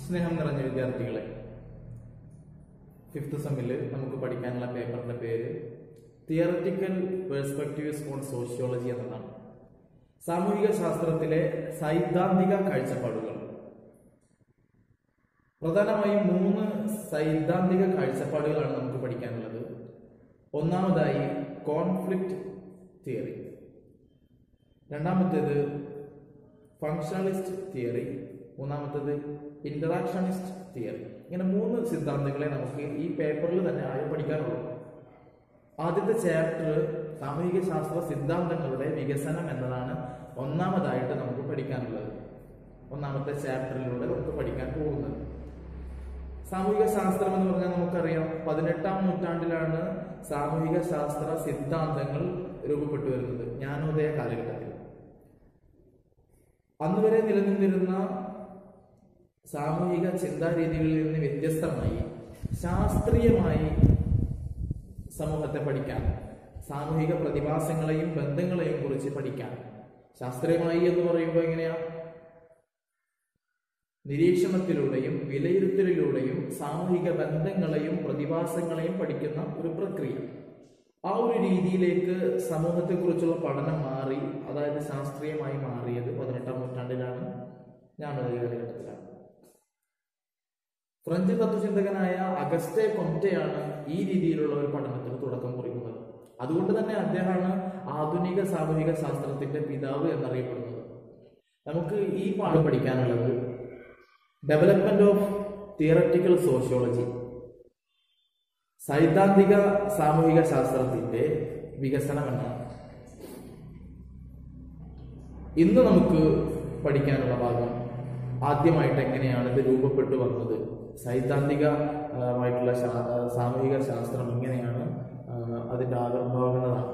സ്നേഹം നിറഞ്ഞ വിദ്യാർത്ഥികളെ ഫിഫ്ത്ത് സെമ്മിൽ നമുക്ക് പഠിക്കാനുള്ള പേപ്പറിന്റെ പേര് തിയററ്റിക്കൽ പെർസ്പെക്റ്റീവ്സ് ഓൺ സോഷ്യോളജി എന്നതാണ് സാമൂഹിക ശാസ്ത്രത്തിലെ സൈദ്ധാന്തിക കാഴ്ചപ്പാടുകൾ പ്രധാനമായും മൂന്ന് സൈദ്ധാന്തിക കാഴ്ചപ്പാടുകളാണ് നമുക്ക് പഠിക്കാനുള്ളത് ഒന്നാമതായി കോൺഫ്ലിക്റ്റ് തിയറി രണ്ടാമത്തേത് ഫങ്ഷണലിസ്റ്റ് തിയറി മൂന്നാമത്തേത് ഇന്ററാക്ഷണിസ്റ്റ് തിയറി ഇങ്ങനെ മൂന്ന് സിദ്ധാന്തങ്ങളെ നമുക്ക് ഈ പേപ്പറിൽ തന്നെ ആദ്യം പഠിക്കാനുള്ളൂ ആദ്യത്തെ ചാപ്റ്റർ സാമൂഹിക ശാസ്ത്ര സിദ്ധാന്തങ്ങളുടെ വികസനം എന്നതാണ് ഒന്നാമതായിട്ട് നമുക്ക് പഠിക്കാനുള്ളത് ഒന്നാമത്തെ ചാപ്റ്ററിലൂടെ നമുക്ക് പഠിക്കാൻ പോകുന്നത് സാമൂഹിക ശാസ്ത്രം എന്ന് പറഞ്ഞാൽ നമുക്കറിയാം പതിനെട്ടാം നൂറ്റാണ്ടിലാണ് സാമൂഹിക ശാസ്ത്ര സിദ്ധാന്തങ്ങൾ രൂപപ്പെട്ടു വരുന്നത് ജ്ഞാനോദയ കാലഘട്ടത്തിൽ അന്ന് വരെ നിലനിന്നിരുന്ന സാമൂഹിക ചിന്താരീതികളിൽ നിന്ന് വ്യത്യസ്തമായി ശാസ്ത്രീയമായി സമൂഹത്തെ പഠിക്കാൻ സാമൂഹിക പ്രതിഭാസങ്ങളെയും ബന്ധങ്ങളെയും കുറിച്ച് പഠിക്കാൻ ശാസ്ത്രീയമായി എന്ന് പറയുമ്പോൾ എങ്ങനെയാ നിരീക്ഷണത്തിലൂടെയും വിലയിരുത്തലിലൂടെയും സാമൂഹിക ബന്ധങ്ങളെയും പ്രതിഭാസങ്ങളെയും പഠിക്കുന്ന ഒരു പ്രക്രിയ ആ ഒരു രീതിയിലേക്ക് സമൂഹത്തെക്കുറിച്ചുള്ള പഠനം മാറി അതായത് ശാസ്ത്രീയമായി മാറിയത് പതിനെട്ടാം നൂറ്റാണ്ടിലാണ് ഞാനൊരു കാലഘട്ടത്തിലാണ് ഫ്രഞ്ച് തത്വചിന്തകനായ അഗസ്റ്റെ കൊംറ്റെയാണ് ഈ രീതിയിലുള്ള ഒരു പഠനത്തിന് തുടക്കം കുറിക്കുന്നത് അതുകൊണ്ട് തന്നെ അദ്ദേഹമാണ് ആധുനിക സാമൂഹിക ശാസ്ത്രത്തിന്റെ പിതാവ് എന്നറിയപ്പെടുന്നത് നമുക്ക് ഈ പാഠം പഠിക്കാനുള്ളത് ഡെവലപ്മെന്റ് ഓഫ് തിയററ്റിക്കൽ സോഷ്യോളജി സൈദ്ധാന്തിക സാമൂഹിക ശാസ്ത്രത്തിന്റെ വികസനം എന്നാണ് ഇന്ന് നമുക്ക് പഠിക്കാനുള്ള ഭാഗം ആദ്യമായിട്ട് എങ്ങനെയാണ് ഇത് രൂപപ്പെട്ടു വന്നത് സൈദ്ധാന്തികമായിട്ടുള്ള ശാ- ആ, സാമൂഹിക ശാസ്ത്രം എങ്ങനെയാണ് ആ, അതിന്റെ ആവിർഭാവം എന്നതാണ്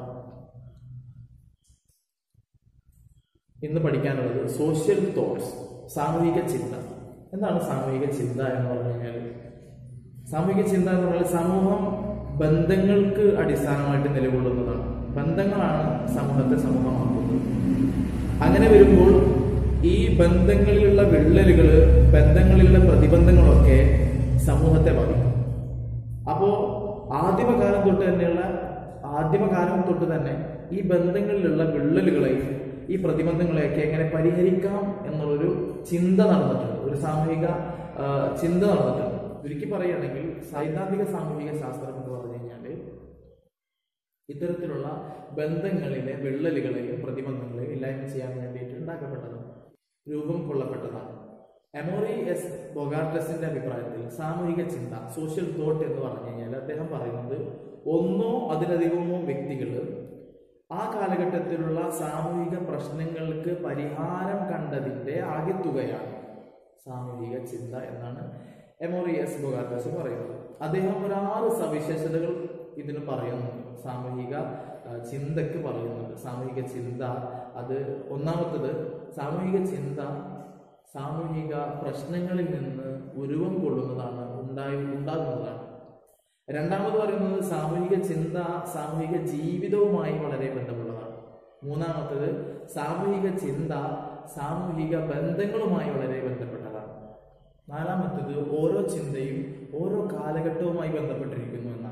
ഇന്ന് പഠിക്കാനുള്ളത് സോഷ്യൽ തോട്ട്സ് സാമൂഹിക ചിന്ത എന്താണ് സാമൂഹിക ചിന്ത എന്ന് പറഞ്ഞു കഴിഞ്ഞാൽ സാമൂഹിക ചിന്ത എന്ന് പറഞ്ഞാൽ സമൂഹം ബന്ധങ്ങൾക്ക് അടിസ്ഥാനമായിട്ട് നിലകൊള്ളുന്നതാണ് ബന്ധങ്ങളാണ് സമൂഹത്തെ സമൂഹമാക്കുന്നത് അങ്ങനെ വരുമ്പോൾ ഈ ബന്ധങ്ങളിലുള്ള വിള്ളലുകൾ ബന്ധങ്ങളിലുള്ള പ്രതിബന്ധങ്ങളൊക്കെ സമൂഹത്തെ ബാധിക്കും അപ്പോ ആദിമകാലം തൊട്ട് തന്നെയുള്ള ആദിമകാലം തൊട്ട് തന്നെ ഈ ബന്ധങ്ങളിലുള്ള വിള്ളലുകളെയും ഈ പ്രതിബന്ധങ്ങളെയൊക്കെ എങ്ങനെ പരിഹരിക്കാം എന്നുള്ളൊരു ചിന്ത നടന്നിട്ടുണ്ട് ഒരു സാമൂഹിക ആ, ചിന്ത നടന്നിട്ടുണ്ട് ചുരുക്കി പറയുകയാണെങ്കിൽ സൈദ്ധാന്തിക സാമൂഹിക ശാസ്ത്രം എന്ന് പറഞ്ഞു കഴിഞ്ഞാല് ഇത്തരത്തിലുള്ള ബന്ധങ്ങളിലെ വിള്ളലുകളെയും പ്രതിബന്ധങ്ങളെയും ഇല്ലായ്മ ചെയ്യാൻ വേണ്ടിയിട്ട് ഉണ്ടാക്കപ്പെട്ടതാണ് രൂപം കൊള്ളപ്പെട്ടതാണ് എമോറി എസ് ബൊഗാർട്ടസിന്റെ അഭിപ്രായത്തിൽ സാമൂഹിക ചിന്ത സോഷ്യൽ തോട്ട് എന്ന് പറഞ്ഞു കഴിഞ്ഞാൽ അദ്ദേഹം പറയുന്നത് ഒന്നോ അതിലധികമോ വ്യക്തികൾ ആ കാലഘട്ടത്തിലുള്ള സാമൂഹിക പ്രശ്നങ്ങൾക്ക് പരിഹാരം കണ്ടതിന്റെ ആകെത്തുകയാണ് സാമൂഹിക ചിന്ത എന്നാണ് എമോറി എസ് ബൊഗാർട്ടസ് പറയുന്നത് അദ്ദേഹം ഒരു ആറ് സവിശേഷതകൾ ഇതിന് പറയുന്നുണ്ട് സാമൂഹിക ആ, ചിന്തക്ക് പറയുന്നുണ്ട് സാമൂഹിക ചിന്ത അത് ഒന്നാമത്തത് സാമൂഹിക ചിന്ത സാമൂഹിക പ്രശ്നങ്ങളിൽ നിന്ന് ഉരുവം കൊള്ളുന്നതാണ് ഉണ്ടായി ഉണ്ടാകുന്നതാണ് രണ്ടാമത് പറയുന്നത് സാമൂഹിക ചിന്ത സാമൂഹിക ജീവിതവുമായി വളരെ ബന്ധമുള്ളതാണ് മൂന്നാമത്തത് സാമൂഹിക ചിന്ത സാമൂഹിക ബന്ധങ്ങളുമായി വളരെ ബന്ധപ്പെട്ടതാണ് നാലാമത്തത് ഓരോ ചിന്തയും ഓരോ കാലഘട്ടവുമായി ബന്ധപ്പെട്ടിരിക്കുന്നു എന്നാണ്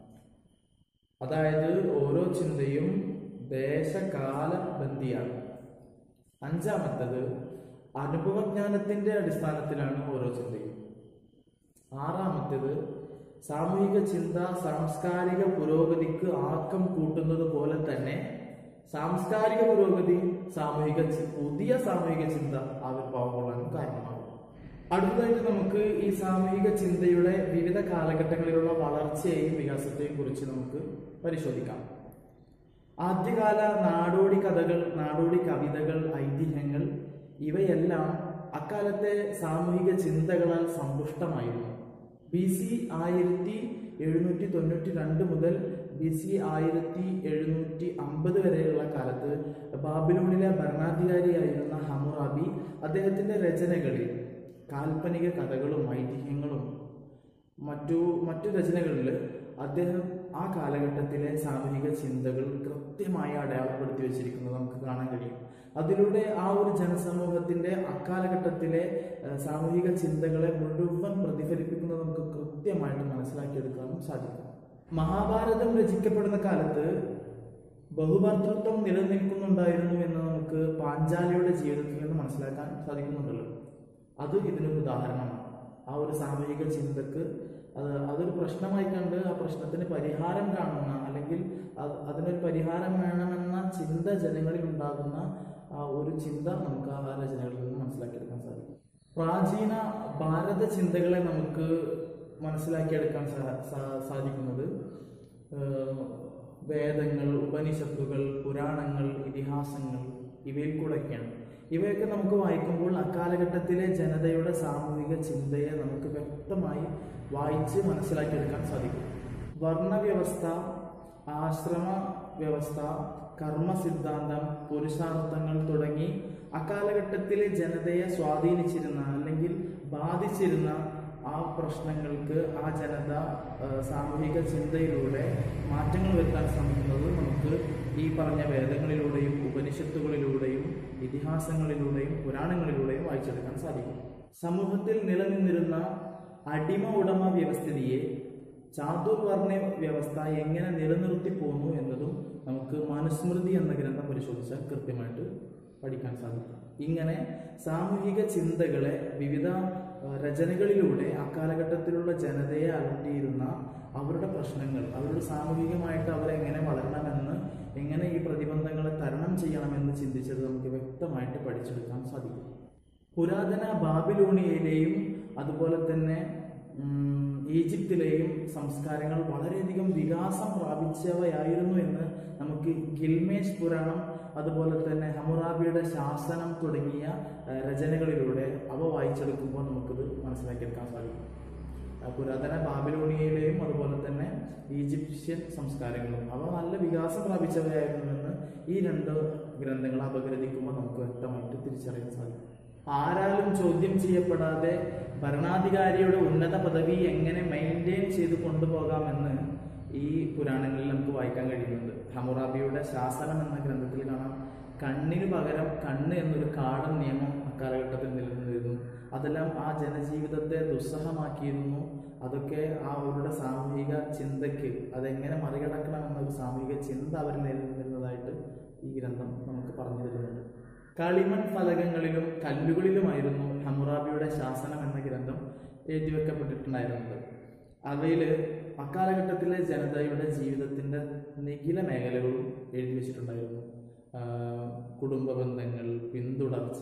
അതായത് ഓരോ ചിന്തയും ദേശകാല ബന്ധിയാണ് അഞ്ചാമത്തത് അനുഭവജ്ഞാനത്തിന്റെ അടിസ്ഥാനത്തിലാണ് ഓരോ ചിന്തയും ആറാമത്തേത് സാമൂഹിക ചിന്ത സാംസ്കാരിക പുരോഗതിക്ക് ആക്കം കൂട്ടുന്നത് പോലെ തന്നെ സാംസ്കാരിക പുരോഗതി സാമൂഹിക ചി- പുതിയ സാമൂഹിക ചിന്ത ആവിർഭാവം കൊള്ളാനും കാരണമാകും അടുത്തതായിട്ട് നമുക്ക് ഈ സാമൂഹിക ചിന്തയുടെ വിവിധ കാലഘട്ടങ്ങളിലുള്ള വളർച്ചയെയും വികാസത്തെയും കുറിച്ച് നമുക്ക് പരിശോധിക്കാം ആദ്യകാല നാടോടി കഥകൾ നാടോടി കവിതകൾ ഐതിഹ്യങ്ങൾ ഇവയെല്ലാം അക്കാലത്തെ സാമൂഹിക ചിന്തകളാൽ സമ്പുഷ്ടമായിരുന്നു ബി സി ആയിരത്തി എഴുന്നൂറ്റി തൊണ്ണൂറ്റി രണ്ട് മുതൽ ബി സി ആയിരത്തി എഴുന്നൂറ്റി അമ്പത് വരെയുള്ള കാലത്ത് ബാബിലോണിലെ ഭരണാധികാരിയായിരുന്ന ഹമുറാബി അദ്ദേഹത്തിന്റെ രചനകളിൽ കാൽപ്പനിക കഥകളും ഐതിഹ്യങ്ങളും മറ്റു മറ്റു രചനകളിൽ അദ്ദേഹം ആ കാലഘട്ടത്തിലെ സാമൂഹിക ചിന്തകൾ കൃത്യമായി അടയാളപ്പെടുത്തി വെച്ചിരിക്കുന്നത് നമുക്ക് നമുക്ക് കാണാൻ കഴിയും അതിലൂടെ ആ ഒരു ജനസമൂഹത്തിന്റെ അക്കാലഘട്ടത്തിലെ ഏഹ്, സാമൂഹിക ചിന്തകളെ മുഴുവൻ പ്രതിഫലിപ്പിക്കുന്നത് നമുക്ക് കൃത്യമായിട്ട് മനസ്സിലാക്കിയെടുക്കാനും സാധിക്കും മഹാഭാരതം രചിക്കപ്പെടുന്ന കാലത്ത് ബഹുഭർത്തൃത്വം നിലനിൽക്കുന്നുണ്ടായിരുന്നു എന്ന് നമുക്ക് പാഞ്ചാലിയുടെ ജീവിതത്തിൽ നിന്ന് മനസ്സിലാക്കാൻ സാധിക്കുന്നുണ്ടല്ലോ അത് ഇതിനൊരു ഉദാഹരണമാണ് ആ ഒരു സാമൂഹിക ചിന്തക്ക് അത് അതൊരു പ്രശ്നമായി കണ്ട് ആ പ്രശ്നത്തിന് പരിഹാരം കാണുന്ന അല്ലെങ്കിൽ അത് അതിനൊരു പരിഹാരം വേണമെന്ന ചിന്ത ജനങ്ങളിൽ ഉണ്ടാകുന്ന ആ ഒരു ചിന്ത നമുക്ക് ആ രചനകളിൽ നിന്ന് മനസ്സിലാക്കിയെടുക്കാൻ സാധിക്കും പ്രാചീന ഭാരത ചിന്തകളെ നമുക്ക് മനസ്സിലാക്കിയെടുക്കാൻ സാ- സാ- സാധിക്കുന്നത് ഏഹ്, വേദങ്ങൾ ഉപനിഷത്തുകൾ പുരാണങ്ങൾ ഇതിഹാസങ്ങൾ ഇവയിൽ കൂടെയൊക്കെയാണ് ഇവയൊക്കെ നമുക്ക് വായിക്കുമ്പോൾ അക്കാലഘട്ടത്തിലെ ജനതയുടെ സാമൂഹിക ചിന്തയെ നമുക്ക് വ്യക്തമായി വായിച്ച് മനസ്സിലാക്കിയെടുക്കാൻ സാധിക്കും വർണ്ണവ്യവസ്ഥ ആശ്രമ വ്യവസ്ഥ കർമ്മ സിദ്ധാന്തം പുരുഷാർത്ഥങ്ങൾ തുടങ്ങി അക്കാലഘട്ടത്തിലെ ജനതയെ സ്വാധീനിച്ചിരുന്ന അല്ലെങ്കിൽ ബാധിച്ചിരുന്ന ആ പ്രശ്നങ്ങൾക്ക് ആ ജനത ആ, സാമൂഹിക ചിന്തയിലൂടെ മാറ്റങ്ങൾ വരുത്താൻ ശ്രമിക്കുന്നത് നമുക്ക് ഈ പറഞ്ഞ വേദങ്ങളിലൂടെയും ഉപനിഷത്തുകളിലൂടെയും ഇതിഹാസങ്ങളിലൂടെയും പുരാണങ്ങളിലൂടെയും വായിച്ചെടുക്കാൻ സാധിക്കും സമൂഹത്തിൽ നിലനിന്നിരുന്ന അടിമ ഉടമ വ്യവസ്ഥിതിയെ ചാതുർവർണ്ണ വ്യവസ്ഥ എങ്ങനെ നിലനിർത്തി പോന്നു എന്നതും നമുക്ക് മനുസ്മൃതി എന്ന ഗ്രന്ഥം പരിശോധിച്ചാൽ കൃത്യമായിട്ട് പഠിക്കാൻ സാധിക്കും ഇങ്ങനെ സാമൂഹിക ചിന്തകളെ വിവിധ ആ, രചനകളിലൂടെ അക്കാലഘട്ടത്തിലുള്ള ജനതയെ അലട്ടിയിരുന്ന അവരുടെ പ്രശ്നങ്ങൾ അവരുടെ സാമൂഹികമായിട്ട് അവരെങ്ങനെ വളരണമെന്ന് എങ്ങനെ ഈ പ്രതിബന്ധങ്ങളെ തരണം ചെയ്യണമെന്ന് ചിന്തിച്ചത് നമുക്ക് വ്യക്തമായിട്ട് പഠിച്ചെടുക്കാൻ സാധിക്കും പുരാതന ബാബിലോണിയയിലെയും അതുപോലെ തന്നെ ഉം, ഈജിപ്തിലെയും സംസ്കാരങ്ങൾ വളരെയധികം വികാസം പ്രാപിച്ചവയായിരുന്നു എന്ന് നമുക്ക് ഗിൽമേഷ് പുരാണം അതുപോലെ തന്നെ ഹമുറാബിയുടെ ശാസനം തുടങ്ങിയ ആ, രചനകളിലൂടെ അവ വായിച്ചെടുക്കുമ്പോൾ നമുക്കിത് മനസ്സിലാക്കിയെടുക്കാൻ സാധിക്കും ആ, പുരാതന ബാബിലോണിയയിലെയും അതുപോലെ തന്നെ ഈജിപ്ഷ്യൻ സംസ്കാരങ്ങളും അവ നല്ല വികാസം പ്രാപിച്ചവയായിരുന്നുവെന്ന് ഈ രണ്ട് ഗ്രന്ഥങ്ങൾ അപഗ്രഥിക്കുമ്പോൾ നമുക്ക് വ്യക്തമായിട്ട് തിരിച്ചറിയാൻ സാധിക്കും ആരാലും ചോദ്യം ചെയ്യപ്പെടാതെ ഭരണാധികാരിയുടെ ഉന്നത പദവി എങ്ങനെ മെയിൻറ്റെയിൻ ചെയ്ത് കൊണ്ടുപോകാമെന്ന് ഈ പുരാണങ്ങളിൽ നമുക്ക് വായിക്കാൻ കഴിയുന്നുണ്ട് ഹമുറാബിയുടെ ശാസനം എന്ന ഗ്രന്ഥത്തിൽ കാണാം കണ്ണിന് പകരം കണ്ണ് എന്നൊരു കാടൻ നിയമം അക്കാലഘട്ടത്തിൽ നിലനിന്നിരുന്നു അതെല്ലാം ആ ജനജീവിതത്തെ ദുസ്സഹമാക്കിയിരുന്നു അതൊക്കെ ആ അവരുടെ സാമൂഹിക ചിന്തയ്ക്ക് അതെങ്ങനെ മറികടക്കണം എന്നൊരു സാമൂഹിക ചിന്ത അവരിൽ നിലനിന്നിരുന്നതായിട്ട് ഈ ഗ്രന്ഥം നമുക്ക് പറഞ്ഞു തരുന്നുണ്ട് കളിമൺ ഫലകങ്ങളിലും കല്ലുകളിലുമായിരുന്നു ഹമുറാബിയുടെ ശാസനം എന്ന ഗ്രന്ഥം എഴുതി വെക്കപ്പെട്ടിട്ടുണ്ടായിരുന്നത് അവയിൽ അക്കാലഘട്ടത്തിലെ ജനതയുടെ ജീവിതത്തിന്റെ നിഖില മേഖലകളും എഴുതി വെച്ചിട്ടുണ്ടായിരുന്നു ആഹ് കുടുംബ ബന്ധങ്ങൾ പിന്തുടർച്ച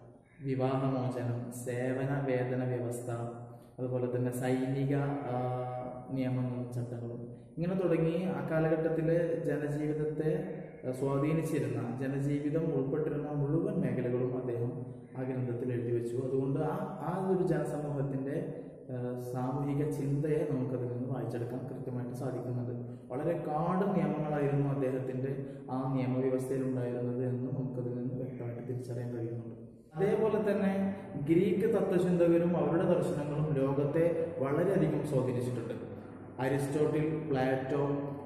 വിവാഹമോചനം സേവന വേതന വ്യവസ്ഥ അതുപോലെ തന്നെ സൈനിക ആഹ് നിയമങ്ങളും ചട്ടങ്ങളും ഇങ്ങനെ തുടങ്ങി അക്കാലഘട്ടത്തിലെ ജനജീവിതത്തെ ആഹ് സ്വാധീനിച്ചിരുന്ന ജനജീവിതം ഉൾപ്പെട്ടിരുന്ന മുഴുവൻ മേഖലകളും അദ്ദേഹം ആ ഗ്രന്ഥത്തിൽ എഴുതി വെച്ചു അതുകൊണ്ട് ആ ആ ഒരു ജനസമൂഹത്തിന്റെ ആഹ് സാമൂഹിക ചിന്തയെ നമുക്കതിൽ നിന്ന് വായിച്ചെടുക്കാൻ കൃത്യമായിട്ട് സാധിക്കുന്നുണ്ട് വളരെ കാട് നിയമങ്ങളായിരുന്നു അദ്ദേഹത്തിന്റെ ആ നിയമവ്യവസ്ഥയിൽ ഉണ്ടായിരുന്നത് എന്ന് നമുക്കതിൽ നിന്ന് വ്യക്തമായിട്ട് തിരിച്ചറിയാൻ കഴിയുന്നുണ്ട് അതേപോലെ തന്നെ ഗ്രീക്ക് തത്വചിന്തകരും അവരുടെ ദർശനങ്ങളും ലോകത്തെ വളരെയധികം സ്വാധീനിച്ചിട്ടുണ്ട് അരിസ്റ്റോട്ടിൽ പ്ലാറ്റോ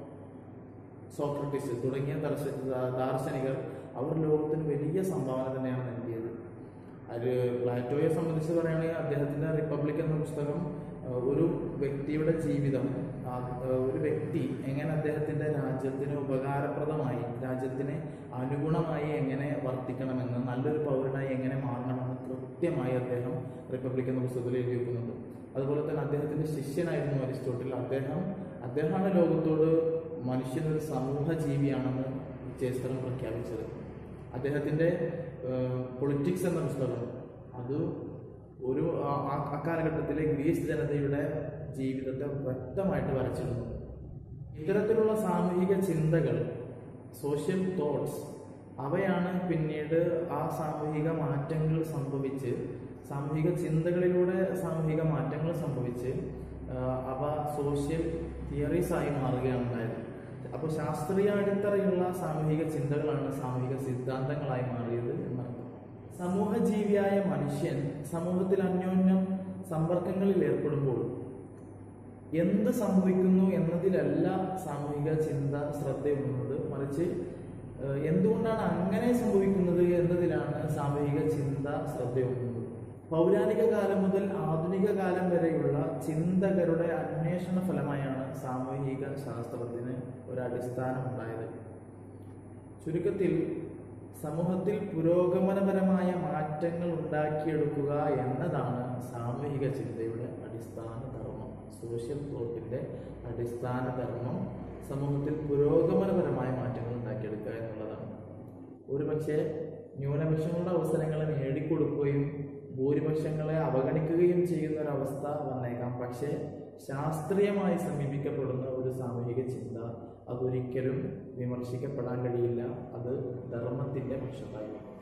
സോക്രട്ടീസ് തുടങ്ങിയ ദർശ ദാർശനികർ അവർ ലോകത്തിന് വലിയ സംഭാവന തന്നെയാണ് നൽകിയത് അത് പ്ലാറ്റോയെ സംബന്ധിച്ച് പറയുകയാണെങ്കിൽ അദ്ദേഹത്തിന്റെ റിപ്പബ്ലിക് എന്ന പുസ്തകം ആ, ഒരു വ്യക്തിയുടെ ജീവിതം ആ, ആ, ഒരു വ്യക്തി എങ്ങനെ അദ്ദേഹത്തിന്റെ രാജ്യത്തിന് ഉപകാരപ്രദമായി രാജ്യത്തിന് അനുഗുണമായി എങ്ങനെ വർത്തിക്കണമെന്ന് നല്ലൊരു പൗരനായി എങ്ങനെ മാറണമെന്ന് കൃത്യമായി അദ്ദേഹം റിപ്പബ്ലിക് എന്ന പുസ്തകത്തിൽ എഴുതി വെക്കുന്നുണ്ട് അതുപോലെ തന്നെ അദ്ദേഹത്തിന്റെ ശിഷ്യനായിരുന്നു അരിസ്റ്റോട്ടിൽ അദ്ദേഹം അദ്ദേഹമാണ് ലോകത്തോട് മനുഷ്യനൊരു സമൂഹ ജീവിയാണെന്ന് ചേസ്തരം പ്രഖ്യാപിച്ചത് അദ്ദേഹത്തിന്റെ പൊളിറ്റിക്സ് എന്ന പുസ്തകം അത് ഒരു ആ- ആ- അക്കാലഘട്ടത്തിലെ ഗ്രീസ് ജനതയുടെ ജീവിതത്തെ വ്യക്തമായിട്ട് വരച്ചിരുന്നു ഇത്തരത്തിലുള്ള സാമൂഹിക ചിന്തകൾ സോഷ്യൽ തോട്ട്സ് അവയാണ് പിന്നീട് ആ സാമൂഹിക മാറ്റങ്ങൾ സംഭവിച്ച് സാമൂഹിക ചിന്തകളിലൂടെ സാമൂഹിക മാറ്റങ്ങൾ സംഭവിച്ച് ആ, അവ സോഷ്യൽ തിയറീസ് ആയി മാറുകയാണ് ഉണ്ടായത് അപ്പോൾ ശാസ്ത്രീയ അടിത്തറയുള്ള സാമൂഹിക ചിന്തകളാണ് സാമൂഹിക സിദ്ധാന്തങ്ങളായി മാറിയത് എന്നർത്ഥം സമൂഹജീവിയായ മനുഷ്യൻ സമൂഹത്തിൽ അന്യോന്യം സമ്പർക്കങ്ങളിൽ ഏർപ്പെടുമ്പോൾ എന്ത് സംഭവിക്കുന്നു എന്നതിലല്ല സാമൂഹിക ചിന്ത ശ്രദ്ധയുള്ളത് മറിച്ച് ഏഹ് എന്തുകൊണ്ടാണ് അങ്ങനെ സംഭവിക്കുന്നത് എന്നതിലാണ് സാമൂഹിക ചിന്ത ശ്രദ്ധയൂന്നുന്നത് പൗരാണിക കാലം മുതൽ ആധുനിക കാലം വരെയുള്ള ചിന്തകരുടെ അന്വേഷണ ഫലമായാണ് സാമൂഹിക ശാസ്ത്രത്തിന് ഒരു അടിസ്ഥാനം ഉണ്ടായത് ചുരുക്കത്തിൽ സമൂഹത്തിൽ പുരോഗമനപരമായ മാറ്റങ്ങൾ ഉണ്ടാക്കിയെടുക്കുക എന്നതാണ് സാമൂഹിക ചിന്തയുടെ അടിസ്ഥാന ധർമ്മം സോഷ്യൽ തോട്ടിന്റെ അടിസ്ഥാന ധർമ്മം സമൂഹത്തിൽ പുരോഗമനപരമായ മാറ്റങ്ങൾ ഉണ്ടാക്കിയെടുക്കുക എന്നുള്ളതാണ് ഒരുപക്ഷെ ന്യൂനപക്ഷങ്ങളുടെ അവസരങ്ങളെ നേടിക്കൊടുക്കുകയും ഭൂരിപക്ഷങ്ങളെ അവഗണിക്കുകയും ചെയ്യുന്ന ഒരവസ്ഥ വന്നേക്കാം പക്ഷേ ശാസ്ത്രീയമായി സമീപിക്കപ്പെടുന്ന ഒരു സാമൂഹിക ചിന്ത അതൊരിക്കലും വിമർശിക്കപ്പെടാൻ കഴിയില്ല അത് ധർമ്മത്തിന്റെ പക്ഷത്തായിരിക്കും